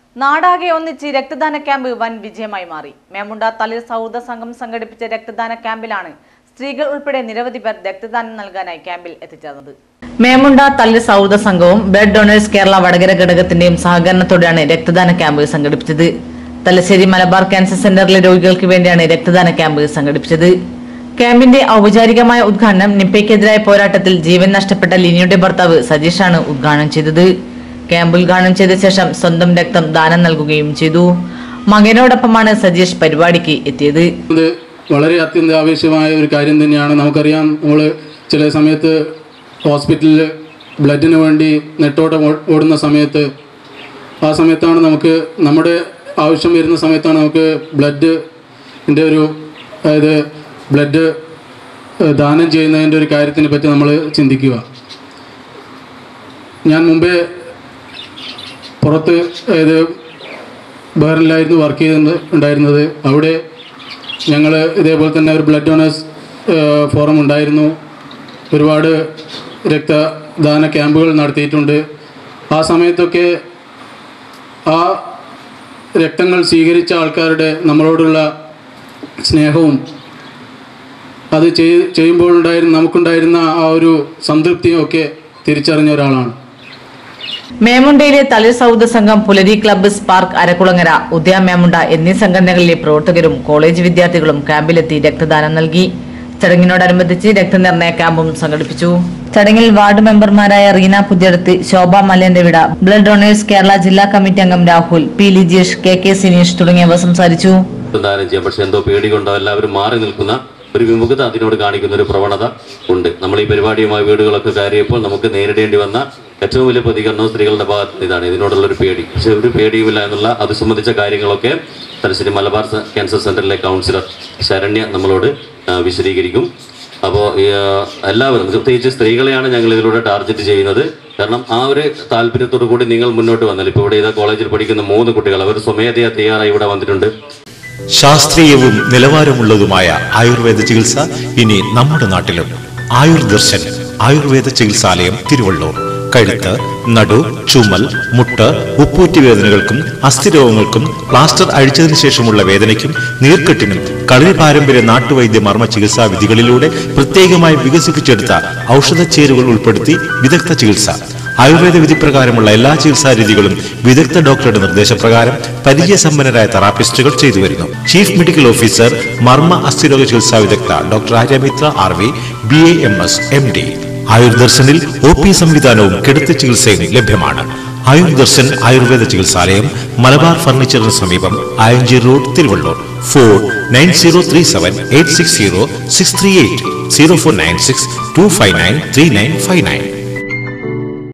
നാടാകെ ഒന്നിച്ച് രക്തദാന ക്യാമ്പ് വൻ വിജയമായി മാറി മേമുണ്ട തളിർ സൗഹൃദ സംഘം സംഘടിപ്പിച്ച രക്തദാന ക്യാമ്പിലാണ് സ്ത്രീകൾ ഉൾപ്പെടെ നിരവധി പേർ രക്തദാനം നൽകാനായി ക്യാമ്പിൽ എത്തിച്ചേർന്നത് മേമുണ്ട തളിർ സൗഹൃദ സംഘവും ബ്ലഡ് ഡൊണേഴ്സ് കേരള വടകര ഘടകത്തിന്റെയും സഹകരണത്തോടെയാണ് രക്തദാന ക്യാമ്പ് സംഘടിപ്പിച്ചത് തലശ്ശേരി മലബാർ ക്യാൻസർ സെന്ററിലെ രോഗികൾക്ക് വേണ്ടിയാണ് രക്തദാന ക്യാമ്പ് സംഘടിപ്പിച്ചത് ക്യാമ്പിന്റെ ഔപചാരികമായ ഉദ്ഘാടനം നിപ്പയ്ക്കെതിരായ പോരാട്ടത്തിൽ ജീവൻ നഷ്ടപ്പെട്ട ലിനിയുടെ ഭർത്താവ് സജീഷാണ് ഉദ്ഘാടനം ചെയ്തത് ക്യാമ്പ് ഉദ്ഘാടനം ചെയ്ത ശേഷം സ്വന്തം രക്തം ദാനം നൽകുകയും ചെയ്തു മകനോടൊപ്പമാണ് സജീഷ് പരിപാടിക്ക് എത്തിയത് ഇത് വളരെ അത്യന്താപേക്ഷിതമായ ഒരു കാര്യം തന്നെയാണ് നമുക്കറിയാം നമ്മൾ ചില സമയത്ത് ഹോസ്പിറ്റലിൽ ബ്ലഡിന് വേണ്ടി നെട്ടോട്ടം ഓ- ഓടുന്ന സമയത്ത് ആ സമയത്താണ് നമുക്ക് നമ്മുടെ ആവശ്യം വരുന്ന സമയത്താണ് നമുക്ക് ബ്ലഡിൻ്റെ ഒരു അതായത് ബ്ലഡ് ഏഹ്, ദാനം ചെയ്യുന്നതിൻ്റെ ഒരു കാര്യത്തിനെ പറ്റി നമ്മൾ ചിന്തിക്കുക ഞാൻ മുമ്പേ പുറത്ത് അതായത് ബഹറിലായിരുന്നു വർക്ക് ചെയ്ത് ഉണ്ടായിരുന്നത് അവിടെ ഞങ്ങൾ ഇതേപോലെ തന്നെ ഒരു ബ്ലഡ് ഡൊണേഴ്സ് ഫോറം ഉണ്ടായിരുന്നു ഒരുപാട് രക്തദാന ക്യാമ്പുകൾ നടത്തിയിട്ടുണ്ട് ആ സമയത്തൊക്കെ ആ രക്തങ്ങൾ സ്വീകരിച്ച ആൾക്കാരുടെ നമ്മളോടുള്ള സ്നേഹവും അത് ചെയ് ചെയ്യുമ്പോഴുണ്ടായിരുന്ന നമുക്കുണ്ടായിരുന്ന ആ ഒരു സംതൃപ്തിയും ഒക്കെ തിരിച്ചറിഞ്ഞ ഒരാളാണ് മേമുണ്ടയിലെ തളിർ സൗഹൃദ സംഘം പുലരി ക്ലബ്ബ് സ്പാർക്ക് അരക്കുളങ്ങര ഉദയ മേമുണ്ട എന്നീ സംഘടനകളിലെ പ്രവർത്തകരും കോളേജ് വിദ്യാർത്ഥികളും ക്യാമ്പിലെത്തി രക്തദാനം നൽകി ചടങ്ങിനോടനുബന്ധിച്ച് രക്തനിർണയ ക്യാമ്പും സംഘടിപ്പിച്ചു ചടങ്ങിൽ വാർഡ് മെമ്പർമാരായ റീന പുതിയടത്ത് ശോഭ മല്യന്റെ ബ്ലഡ് ഡൊണേഴ്സ് കേരള ജില്ലാ കമ്മിറ്റി അംഗം Rahul P Lijesh K K Sineesh തുടങ്ങിയവർ സംസാരിച്ചു ദാനം ചെയ്യാം പക്ഷെ എന്തോ പേടി കൊണ്ടോ എല്ലാവരും മാറി നിൽക്കുന്ന ഒരു വിമുഖത അതിനോട് കാണിക്കുന്ന ഒരു പ്രവണത ഉണ്ട് നമ്മൾ ഈ പരിപാടിയുമായി വീടുകളൊക്കെ കയറിയപ്പോൾ നമുക്ക് നേരിടേണ്ടി വന്ന ഏറ്റവും വലിയ പ്രതികരണം സ്ത്രീകളുടെ ഭാഗത്ത് നിന്ന് ഇതാണ് ഇതിനോടുള്ള ഒരു പേടി പക്ഷെ ഒരു പേടിയുമില്ല എന്നുള്ള അത് സംബന്ധിച്ച കാര്യങ്ങളൊക്കെ തലശ്ശേരി മലബാർ സ- ക്യാൻസർ സെന്ററിലെ കൗൺസിലർ ശരണ്യ നമ്മളോട് ആ, വിശദീകരിക്കും അപ്പോൾ എല്ലാവരും പ്രത്യേകിച്ച് സ്ത്രീകളെയാണ് ഞങ്ങൾ ഇതിലൂടെ ടാർഗറ്റ് ചെയ്യുന്നത് കാരണം ആ ഒരു താല്പര്യത്തോടു കൂടി നിങ്ങൾ മുന്നോട്ട് വന്നാൽ ഇപ്പോൾ ഇവിടെ ഇതാ കോളേജിൽ പഠിക്കുന്ന മൂന്ന് കുട്ടികൾ അവർ സ്വമേധയാ തയ്യാറായി ഇവിടെ വന്നിട്ടുണ്ട് ശാസ്ത്രീയവും നിലവാരമുള്ളതുമായ ആയുർവേദ ചികിത്സ ഇനി നമ്മുടെ നാട്ടിലും ആയുർ ദർശൻ ആയുർവേദ ചികിത്സാലയം തിരുവള്ളൂർ കഴുത്ത് നടു ചുമൽ മുട്ട് ഉപ്പൂറ്റി വേദനകൾക്കും അസ്ഥിരോഗങ്ങൾക്കും പ്ലാസ്റ്റർ അഴിച്ചതിനു ശേഷമുള്ള വേദനയ്ക്കും നീർക്കെട്ടിനും കളരി പാരമ്പര്യ നാട്ടുവൈദ്യ മർമ്മ ചികിത്സാ വിധികളിലൂടെ പ്രത്യേകമായി വികസിപ്പിച്ചെടുത്ത ഔഷധ ചേരുവകൾ ഉൾപ്പെടുത്തി വിദഗ്ധ ചികിത്സ ആയുർവേദ വിധിപ്രകാരമുള്ള എല്ലാ ചികിത്സാ രീതികളും വിദഗ്ധ ഡോക്ടറുടെ നിർദ്ദേശപ്രകാരം പരിചയസമ്പന്നരായ തെറാപ്പിസ്റ്റുകൾ ചെയ്തു വരുന്നു ചീഫ് മെഡിക്കൽ ഓഫീസർ മർമ്മ അസ്ഥിരോഗ ചികിത്സാ വിദഗ്ധ doctor Aryamithra R V B A M S M D ആയുർദർശനിൽ ഒ പി സംവിധാനവും കിടത്തി ചികിത്സയും ലഭ്യമാണ് ആയുർദർശൻ ആയുർവേദ ചികിത്സാലയം മലബാർ ഫർണിച്ചറിന് സമീപം Ayanchi road Thiruvallur four nine zero three seven eight six zero six three eight zero four nine six two five nine three nine five nine